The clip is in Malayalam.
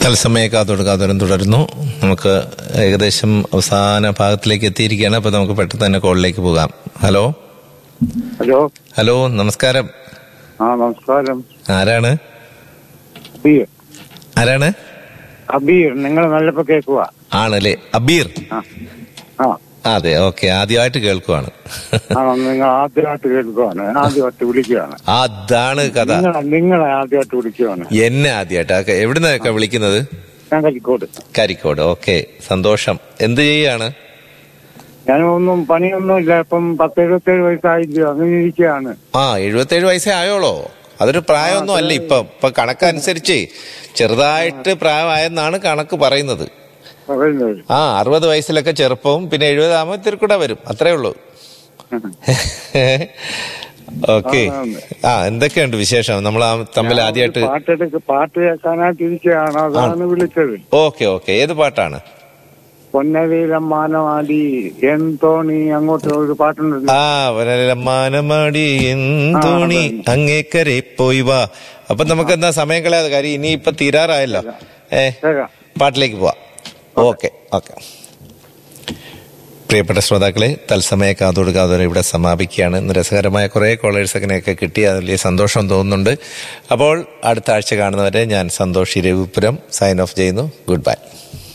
തത്സമയ കാതോട് കാതോരം തുടരുന്നു നമുക്ക് ഏകദേശം അവസാന ഭാഗത്തിലേക്ക് എത്തിയിരിക്കുകയാണ് അപ്പൊ നമുക്ക് പെട്ടെന്ന് തന്നെ കോളിലേക്ക് പോകാം ഹലോ ഹലോ ഹലോ നമസ്കാരം ആ നമസ്കാരം ആരാണ് അബീർ ആരാണ് അബീർ നിങ്ങൾ നല്ലപ്പോ കേൾക്കുക ആണല്ലേ അബീർ ആ ആ അതെ ഓക്കെ ആദ്യമായിട്ട് കേൾക്കുവാണ് ആ നിങ്ങൾ ആദ്യമായിട്ട് കേൾക്കുവാണ് ആദ്യമായിട്ട് വിളിക്കുകയാണ് അതാണ് കഥ നിങ്ങൾ നിങ്ങളെ ആദ്യമായിട്ട് വിളിക്കുകയാണ് എന്നെ ആദ്യമായിട്ട് എവിടുന്നൊക്കെ വിളിക്കുന്നത് ഞാൻ കരിക്കോട് കരിക്കോട് ഓക്കെ സന്തോഷം എന്ത് ചെയ്യാണ് ഞാൻ ഒന്നും പണിയൊന്നും ഇല്ല ഇപ്പം പത്ത് എഴുപത്തേഴ് വയസ്സായില്ല അങ്ങനെ ഇരിക്കുകയാണ് ആ എഴുപത്തേഴ് വയസ്സേ ആയോളോ അതൊരു പ്രായമൊന്നും അല്ല ഇപ്പൊ ഇപ്പൊ കണക്കനുസരിച്ച് ചെറുതായിട്ട് പ്രായമായെന്നാണ് കണക്ക് പറയുന്നത് പറയുന്നത് ആ അറുപത് വയസ്സിലൊക്കെ ചെറുപ്പവും പിന്നെ എഴുപതാകുമ്പോൾ ഇത്തിരി കൂടെ വരും അത്രേ ഉള്ളൂ ഓക്കെ ആ എന്തൊക്കെയുണ്ട് വിശേഷം നമ്മൾ തമ്മിൽ ആദ്യമായിട്ട് പാട്ടെടുക്ക് പാട്ട് കേൾക്കാനായിട്ട് ഇരിക്കുകയാണ് അതാണ് വിളിച്ചത് ഓക്കെ ഓക്കെ ഏത് പാട്ടാണ് പൊന്നവീരമ്മാനമാടി എൻ തോണി അങ്ങോട്ട് ഒരു പാട്ടുണ്ടല്ലോ ആ വരമാനമാടി എന്തോണി അങ്ങേക്കരെ പോയി വാ അപ്പൊ നമുക്ക് എന്താ സമയം കളയാതെ കാര്യം ഇനി ഇപ്പൊ തീരാറായല്ലോ ഏ കേൾക്കാം പാട്ടിലേക്ക് പോവാം ഓക്കെ ഓക്കെ പ്രിയപ്പെട്ട ശ്രോതാക്കളെ തത്സമയ കാതോട് കാതോട് ഇവിടെ സമാപിക്കുകയാണ് ഇന്ന് രസകരമായ കുറേ കോളേഴ്സ് അങ്ങനെയൊക്കെ കിട്ടി അതിൽ വലിയ സന്തോഷം തോന്നുന്നുണ്ട് അപ്പോൾ അടുത്ത ആഴ്ച കാണുന്നവരെ ഞാൻ സന്തോഷ് രവിപുരം സൈൻ ഓഫ് ചെയ്യുന്നു ഗുഡ് ബൈ